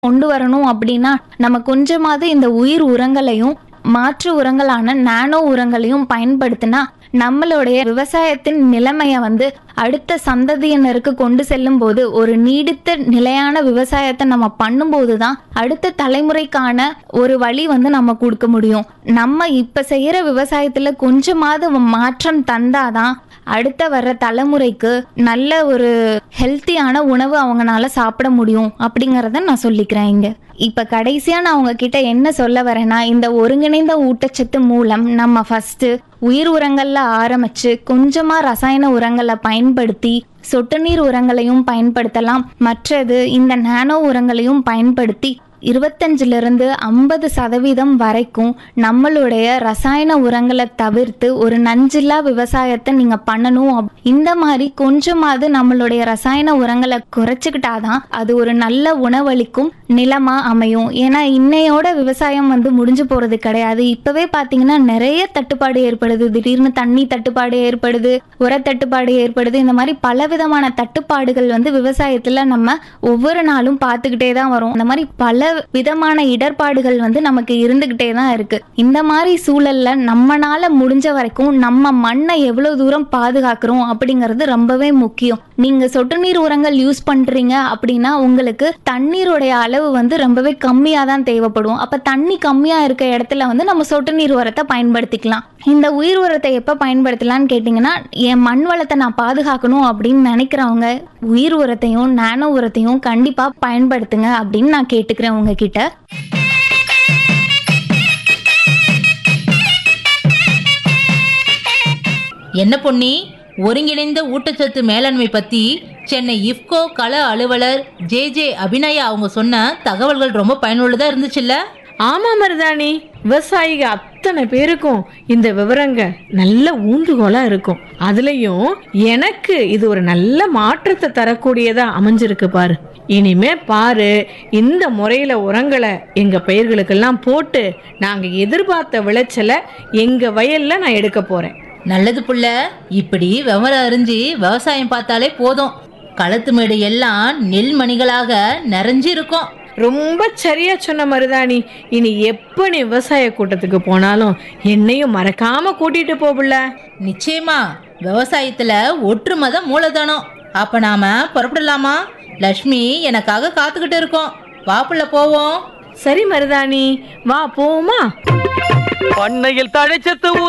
கொண்டு வரணும் அப்படின்னா நம்ம கொஞ்சமாவது இந்த உயிர் உரங்களையும் மாற்று உரங்களான நானோ உரங்களையும் பயன்படுத்தினா நம்மளுடைய விவசாயத்தின் நிலைமைய வந்து அடுத்த சந்ததியினருக்கு கொண்டு செல்லும் போது ஒரு நீடித்த நிலையான விவசாயத்தை நம்ம பண்ணும்போது தான் அடுத்த தலைமுறைக்கான ஒரு வழி வந்து நம்ம கொடுக்க முடியும் நம்ம இப்ப செய்யற விவசாயத்துல கொஞ்சமாவது மாற்றம் தந்தாதான் அடுத்த வர்ற தலைமுறைக்கு நல்ல ஒரு ஹெல்த்தியான உணவு அவங்கனால சாப்பிட முடியும் அப்படிங்கறத நான் சொல்லிக்கிறேன் இங்க இப்ப கடைசியா நான் உங்ககிட்ட என்ன சொல்ல வரேன்னா இந்த ஒருங்கிணைந்த ஊட்டச்சத்து மூலம் நம்ம ஃபர்ஸ்ட் உயிர் உரங்கள்ல ஆரம்பிச்சு கொஞ்சமா ரசாயன உரங்களை பயன்படுத்தி சொட்டு நீர் உரங்களையும் பயன்படுத்தலாம் மற்றது இந்த நானோ உரங்களையும் பயன்படுத்தி இருபத்தஞ்சுல இருந்து ஐம்பது சதவீதம் வரைக்கும் நம்மளுடைய ரசாயன உரங்களை தவிர்த்து ஒரு நஞ்சில்லா விவசாயத்தை நீங்க பண்ணணும் அப்- இந்த மாதிரி கொஞ்சமாவது நம்மளுடைய ரசாயன உரங்களை குறைச்சிக்கிட்டாதான் அது ஒரு நல்ல உணவளிக்கும் நிலமா அமையும் ஏன்னா இன்னையோட விவசாயம் வந்து முடிஞ்சு போறது கிடையாது இப்பவே பாத்தீங்கன்னா நிறைய தட்டுப்பாடு ஏற்படுது திடீர்னு தண்ணி தட்டுப்பாடு ஏற்படுது உர தட்டுப்பாடு ஏற்படுது இந்த மாதிரி பலவிதமான தட்டுப்பாடுகள் வந்து விவசாயத்துல நம்ம ஒவ்வொரு நாளும் பார்த்துக்கிட்டே தான் வரும் இந்த மாதிரி பல விதமான இடர்பாடுகள் வந்து நமக்கு இருந்துகிட்டே தான் இருக்கு இந்த மாதிரி சூழல்ல நம்மனால முடிஞ்ச வரைக்கும் நம்ம மண்ணை எவ்வளவு தூரம் பாதுகாக்கிறோம் அப்படிங்கிறது ரொம்பவே முக்கியம் நீங்க சொட்டு நீர் உரங்கள் யூஸ் பண்றீங்க அப்படின்னா உங்களுக்கு தண்ணீருடைய அளவு வந்து ரொம்பவே கம்மியா தான் தேவைப்படும் அப்ப தண்ணி கம்மியா இருக்க இடத்துல வந்து நம்ம சொட்டு நீர் உரத்தை பயன்படுத்திக்கலாம் இந்த உயிர் உரத்தை எப்ப பயன்படுத்தலாம்னு கேட்டிங்கன்னா என் மண் வளத்தை நான் பாதுகாக்கணும் அப்படின்னு நினைக்கிறவங்க உயிர் உரத்தையும் நானோ உரத்தையும் கண்டிப்பா பயன்படுத்துங்க அப்படின்னு நான் கேட்டுக்கிறேன் உங்ககிட்ட என்ன பொன்னி ஒருங்கிணைந்த ஊட்டச்சத்து மேலாண்மை பத்தி சென்னை இஃப்கோ கள அலுவலர் ஜே ஜே அபிநயா அவங்க சொன்ன தகவல்கள் ரொம்ப பயனுள்ளதா இருந்துச்சுல்ல ஆமா மருதாணி விவசாயிக அத்தனை பேருக்கும் இந்த விவரங்க நல்ல ஊன்றுகோலா இருக்கும் அதுலயும் எனக்கு இது ஒரு நல்ல மாற்றத்தை தரக்கூடியதா அமைஞ்சிருக்கு பாரு இனிமே பாரு இந்த முறையில உரங்களை எங்க பயிர்களுக்கெல்லாம் போட்டு நாங்க எதிர்பார்த்த விளைச்சலை எங்க வயல்ல நான் எடுக்க போறேன் நல்லது புள்ள இப்படி விவரம் அறிஞ்சு விவசாயம் பார்த்தாலே போதும் களத்து மேடு எல்லாம் நெல் மணிகளாக நிறைஞ்சு இருக்கும் ரொம்ப சரியா சொன்ன மருதாணி இனி எப்ப நீ விவசாய கூட்டத்துக்கு போனாலும் என்னையும் மறக்காம கூட்டிட்டு போபுள்ள நிச்சயமா விவசாயத்துல ஒற்றுமை தான் மூலதனம் அப்ப நாம புறப்படலாமா லக்ஷ்மி எனக்காக காத்துக்கிட்டு இருக்கோம் வாப்புள்ள போவோம் சரி மருதாணி வா போவோமா பண்ணையில் தழைச்சத்து